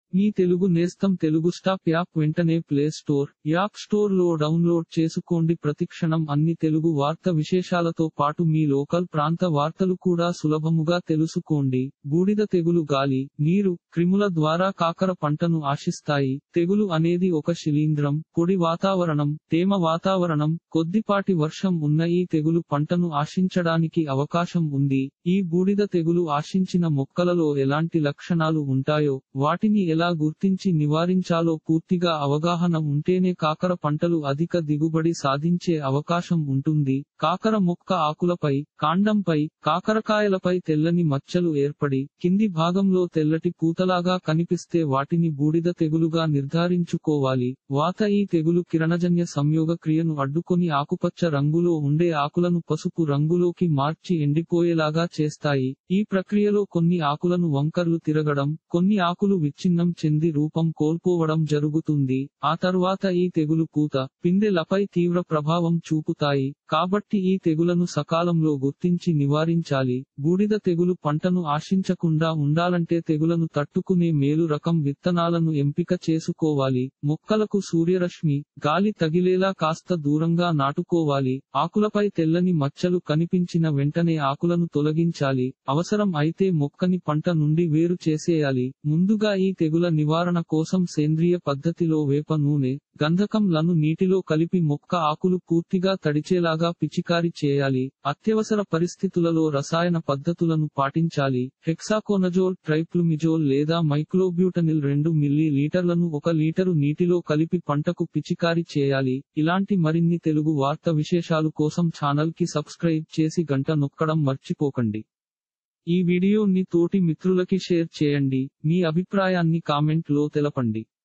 మీ తెలుగు నేస్తం Telugu stop app వెంటనే play store app store లో డౌన్లోడ్ చేసుకోండి ప్రతిక్షణం అన్ని తెలుగు వార్త విశేషాలతో పాటు మీ లోకల్ ప్రాంత వార్తలు కూడా సులభముగా తెలుసుకోండి బూడిద తెగులు గాలి నీరు క్రిముల ద్వారా కాకర పంటను ఆశిస్తాయి తెగులు అనేది ఒక శిలీంద్రం పొడి వాతావరణం తేమ వాతావరణం కొద్దిపాటి వర్షం ఉన్న ఈ తెగులు పంటను ఆశించడానికి అవకాశం ఉంది ఈ బూడిద తెగులు ఆశించిన మొక్కలలో ఎలాంటి లక్షణాలు ఉంటాయో వాటిని ఎలా గుర్తించి నివారించాలో పూర్తిగా అవగాహన ఉంటేనే కాకర పంటలు అధిక దిగుబడి సాధించే అవకాశం ఉంటుంది కాకర మొక్క ఆకులపై కాండంపై కాకరకాయలపై తెల్లని మచ్చలు ఏర్పడి కింది భాగంలో తెల్లటి పూతలాగా కనిపిస్తే వాటిని బూడిద తెగులుగా నిర్ధారించుకోవాలి వాత ఈ తెగులు కిరణజన్య సంయోగ క్రియను అడ్డుకొని ఆకుపచ్చ రంగులో ఉండే ఆకులను పసుపు రంగులోకి మార్చి ఎండిపోయేలాగా చేస్తాయి ఈ ప్రక్రియలో కొన్ని ఆకులను వంకర్లు తిరగడం కొన్ని ఆకులు విచ్ఛిన్నం చెంది రూపం కోల్పోవడం జరుగుతుంది ఆ తర్వాత ఈ తెగులు పూత పిందెలపై తీవ్ర ప్రభావం చూపుతాయి కాబట్టి ఈ తెగులను సకాలంలో గుర్తించి నివారించాలి బూడిద తెగులు పంటను ఆశించకుండా ఉండాలంటే తెగులను తట్టుకునే మేలు రకం విత్తనాలను ఎంపిక చేసుకోవాలి మొక్కలకు సూర్యరశ్మి గాలి తగిలేలా కాస్త దూరంగా నాటుకోవాలి ఆకులపై తెల్లని మచ్చలు కనిపించిన వెంటనే ఆకులను తొలగించాలి అవసరం అయితే మొక్కని పంట నుండి వేరు చేసేయాలి ముందుగా ఈ తెగుల నివారణ కోసం సేంద్రియ పద్ధతిలో వేప నూనె గంధకం లను నీటిలో కలిపి మొక్క ఆకులు పూర్తిగా తడిచేలాగా పిచికారి చేయాలి అత్యవసర పరిస్థితులలో రసాయన పద్ధతులను పాటించాలి హెక్సాకోనజోల్ ట్రైప్లుమిజోల్ లేదా మైక్లోబ్యూటనిల్ రెండు మిల్లీ లీటర్లను ఒక లీటరు నీటిలో కలిపి పంటకు పిచికారి చేయాలి ఇలాంటి మరిన్ని తెలుగు వార్త విశేషాలు కోసం ఛానల్ కి సబ్స్క్రైబ్ చేసి గంట నొక్కడం మర్చిపోకండి ఈ వీడియోని తోటి మిత్రులకి షేర్ చేయండి మీ అభిప్రాయాన్ని కామెంట్ లో తెలపండి